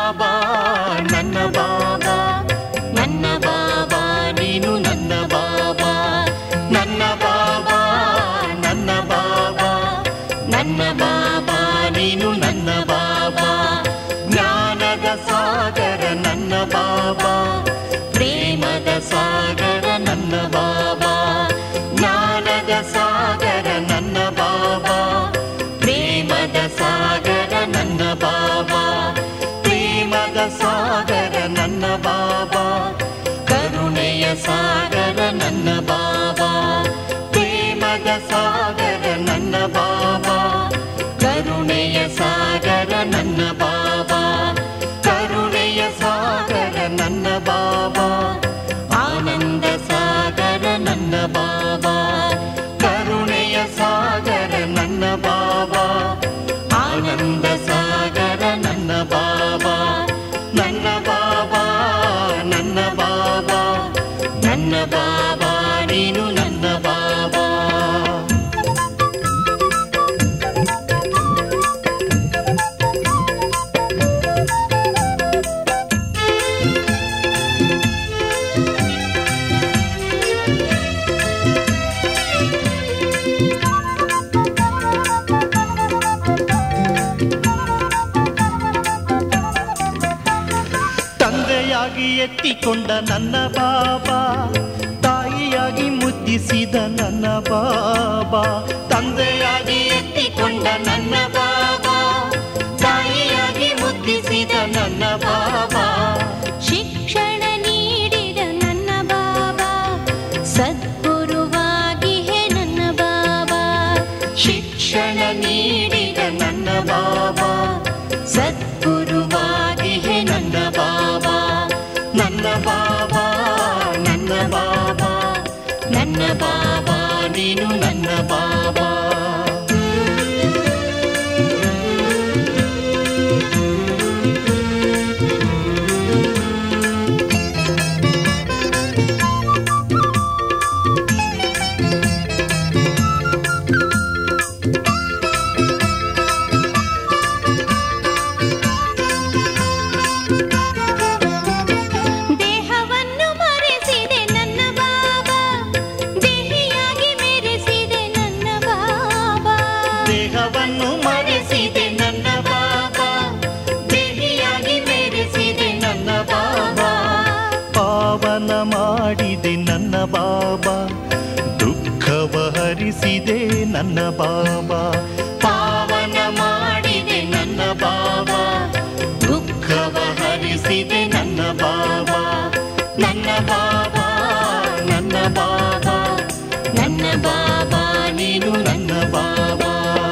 ಬಾಬಾ ನನ್ನ ಬಾಬಾ ನನ್ನ ಬಾಬಾ ನೀನು ನನ್ನ ಬಾಬಾ ನನ್ನ ಬಾಬಾ ನನ್ನ ಬಾಬಾ ನನ್ನ ಬಾಬಾ ನೀನು ನನ್ನ ಬಾಬಾ ಜ್ಞಾನದ ಸಾಗರ ನನ್ನ ಬಾಬಾ ಪ್ರೇಮದ ಸಾಗರ ನನ್ನ ಬಾಬಾ ಜ್ಞಾನದ ಸಾಗರ ನನ್ನ ಬಾಬಾ ಪ್ರೇಮದ ಸಾಗರ ನನ್ನ ಬಾಬಾ ಪ್ರೇಮದ ಸಾಗರ ನನ್ನ ಬಾಬಾ ಕರುಣೆಯ ಸಾಗರ ನನ್ನ ಬಾಬಾ ಪ್ರೇಮದ ಸಾಗರ ನನ್ನ ಬಾಬಾ ಕರುಣೆಯ ಸಾಗರ ನನ್ನ ಬಾಬಾ ಕರುಣೆಯ ಸಾಗರ ನನ್ನ ಬಾಬಾ ಆನಂದ ಸಾಗರ ನನ್ನ ಬಾಬಾ ಕರುಣೆಯ ಸಾಗರ ನನ್ನ ಬಾಬಾ ಆನಂದ ಸಾಗರ ನನ್ನ ಬಾಬಾ ನನ್ನ ಬಾಬಾ ನನ್ನ ಬಾಬಾ ನನ್ನ ಬಾಬಾ ನೀನು ನನ್ನ ಬಾಬಾ ತಂದೆಯಾಗಿ ಎತ್ತಿಕೊಂಡ ನನ್ನ ಬಾಬಾ ತಾಯಿಯಾಗಿ ಮುದ್ದಿಸಿದ ನನ್ನ ಬಾಬಾ ತಂದೆಯಾಗಿ ಎತ್ತಿಕೊಂಡ ನನ್ನ ಬಾಬಾ ತಾಯಿಯಾಗಿ ಮುದ್ದಿಸಿದ ನನ್ನ ಬಾಬಾ ಶಿಕ್ಷಣ ನೀಡಿದ ನನ್ನ ಬಾಬಾ ಸದ್ಗುರುವಾಗಿ ಹೇ ನನ್ನ ಬಾಬಾ ಶಿಕ್ಷಣ ನೀಡಿದ ನನ್ನ ಬಾಬಾ ಸದ್ಗುರುವಾಗಿ ಹೇ ನನ್ನ ಬಾಬಾ ನನ್ನ ಬಾಬಾ ನನ್ನ ಬಾಬಾ ನನ್ನ ಬಾಬಾ ನೀನು ನನ್ನ ಬಾಬಾ ದೇಹವನ್ನು ಮರೆಸಿದೆ ನನ್ನ ಬಾಬಾ ದೇಹಿಯಾಗಿ ಮೆರೆಸಿದೆ ನನ್ನ ಬಾಬಾ ದೇಹವನ್ನು ಮರೆಸಿದೆ ನನ್ನ ಬಾಬಾ ದೇಹಿಯಾಗಿ ಮೆರೆಸಿದೆ ನನ್ನ ಬಾಬಾ ಪಾವನ ಮಾಡಿದೆ ನನ್ನ ಬಾಬಾ ದುಃಖವ ಹರಿಸಿದೆ ನನ್ನ ಬಾಬಾ ಪಾವನ ಮಾಡಿದೆ ನನ್ನ ಬಾಬಾ ದುಃಖವ ಹರಿಸಿದೆ ನನ್ನ ಬಾಬಾ ನನ್ನ ಬಾಬಾ ನನ್ನ ಬಾಬಾ ನನ್ನ ಬಾಬಾ ನೀನು ನನ್ನ ಬಾಬಾ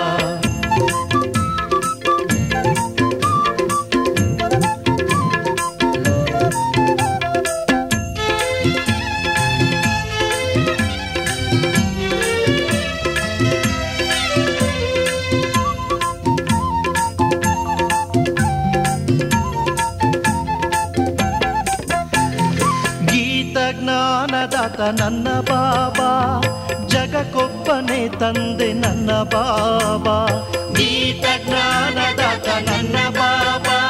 ಗೀತ ಜ್ಞಾನದಾತ ನನ್ನ ಬಾಬಾ ಜಗಕ್ಕೊಬ್ಬನೇ ತಂದೆ ನನ್ನ ಬಾಬಾ ಗೀತ ಜ್ಞಾನದಾತ ನನ್ನ ಬಾಬಾ